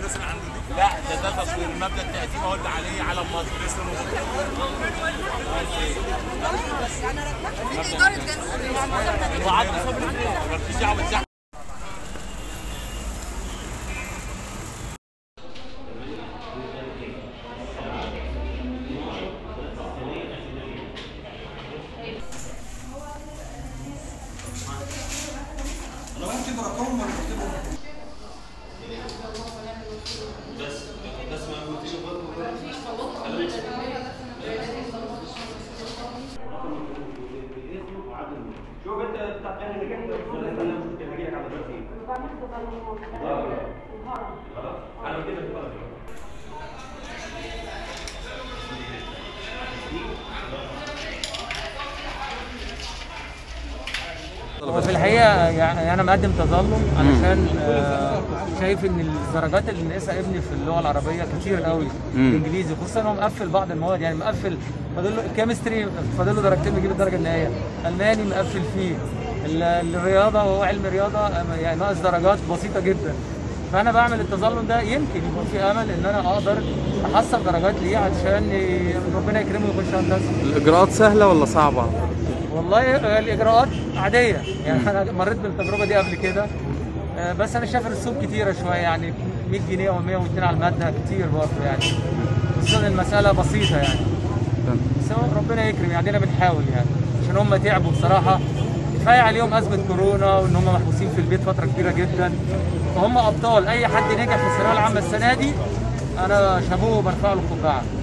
مثلا عند لا ده ده تصوير المبدا التقديم هو اللي عليه علم مصر لسه وعدنا صبري مفيش دعوه بالزحمه شوف انت بتاع اهل النجاح ده ولا انت اللي مش هجي لك على دلوقتي خلاص انا كده كده هو في الحقيقه يعني انا مقدم تظلم علشان آه، شايف ان الدرجات اللي ناقصها ابني في اللغه العربيه كتير قوي الانجليزي خصوصا هو مقفل بعض المواد يعني مقفل فاضل له الكيمستري فاضل له درجتين بيجيب الدرجه النهائيه الماني مقفل فيه ال- الرياضه وهو علم رياضه آه، يعني ناقص درجات بسيطه جدا فانا بعمل التظلم ده يمكن يكون في امل ان انا اقدر احصل درجات ليه عشان ي- ربنا يكرمه ويخش هندسه الإجراءات سهلة ولا صعبة؟ والله الاجراءات عاديه يعني انا مريت بالتجربه دي قبل كده آه، بس انا شايف الرسوم كتيره شويه يعني 100 جنيه او 102 على الماده كتير برضه يعني خصوصا المساله بسيطه يعني بس هو ربنا يكرم يعني احنا بنحاول يعني عشان هم تعبوا بصراحه كفايه عليهم ازمه كورونا وان هم محبوسين في البيت فتره كبيره جدا فهم ابطال اي حد نجح في الثانويه العامه السنه دي انا شابوه برفع له القبعه